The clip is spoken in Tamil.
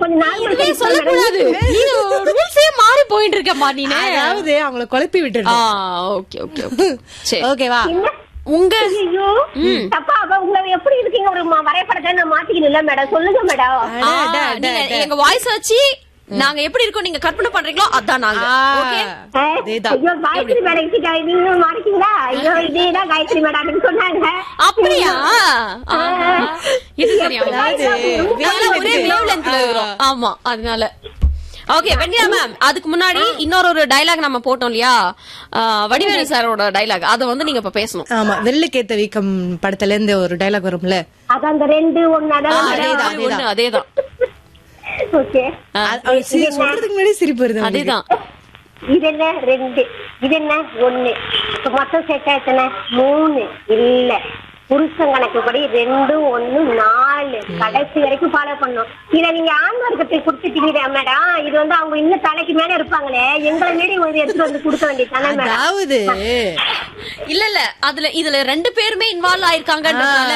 கொஞ்சம் நாள் இதுவே கழிச்சு சொல்லக்கூடாது நீ ரூல்ஸே மாறி போயிட்டு இருக்கமா நீனு அதாவது அவங்கள குழப்பி ஆ விட்டுருக்கோம் ஓகே ஓகே ஓகே சரி ஓகேவா என்ன? உங்க ஐயோ தப்பா அவ உங்களை எப்படி இருக்கீங்க ஒரு ம- வரைபடத்தை நான் மாத்திக்கணும்ல மேடம் சொல்லுங்க மேடம் ஆ, நீங்க எங்க வாய்ஸ் வச்சு நாங்க எப்படி இருக்கோம் நீங்க கற்பனை பண்றீங்களோ அதான் நாங்க ஓகே ஆ, அதேதான். ஐயோ காயத்ரி மேடம் கிட்ட நீங்க மாறிட்டீங்களா ஐயோ இதேதான் காயத்ரி மேடம் சொன்னாங்க அப்படியா ஆ, இது சரியா அதாவது நாங்கெல்லாம் ஒரே வேவ் லென்த்ல இருக்கிறோம் ஆமா அதனால ஓகே வெண்ணிலா மேம் அதுக்கு முன்னாடி இன்னொரு ஒரு டைலாக் நம்ம போட்டோம் இல்லையா ஆ, வடிவேலு சாரோட டைலாக் அத வந்து நீங்க இப்ப பேசணும் ஆமா வெள்ளுக்கேத்த வீக்கம் படத்துல இருந்து ஒரு டைலாக் வரும்ல அது அந்த ரெண்டு ஒண்ணு ஆ, அதான் அதேதான், அது ஒண்ணு, அதேதான் ஓகே ஆ, அது- அது சி- சொல்றதுக்கு முன்னாடி சிரிப்பு வருது அவங்களுக்கு. அதேதான் இது என்ன ரெண்டு இது என்ன ஒண்ணு இப்ப மொத்தம் சேர்த்தா எத்தனை மூணு இல்ல புருஷன் கணக்குப்படி ரெண்டு ஒண்ணு நாலு கடைசி வரைக்கும் ஃபாலோ பண்ணும் இத நீங்க ஆண் வர்க்கத்தை கொடுத்துட்டீங்க மேடம் இது வந்து அவங்க இன்னும் தலைக்கு மேல இருப்பாங்களே எங்களை மீறி ஒரு எடுத்துட்டு வந்து கொடுக்க வேண்டியதானே மேடம் அதாவது இல்ல இல்ல அதுல இதுல ரெண்டு பேருமே இன்வால்வ் ஆயிருக்காங்கன்றதுனால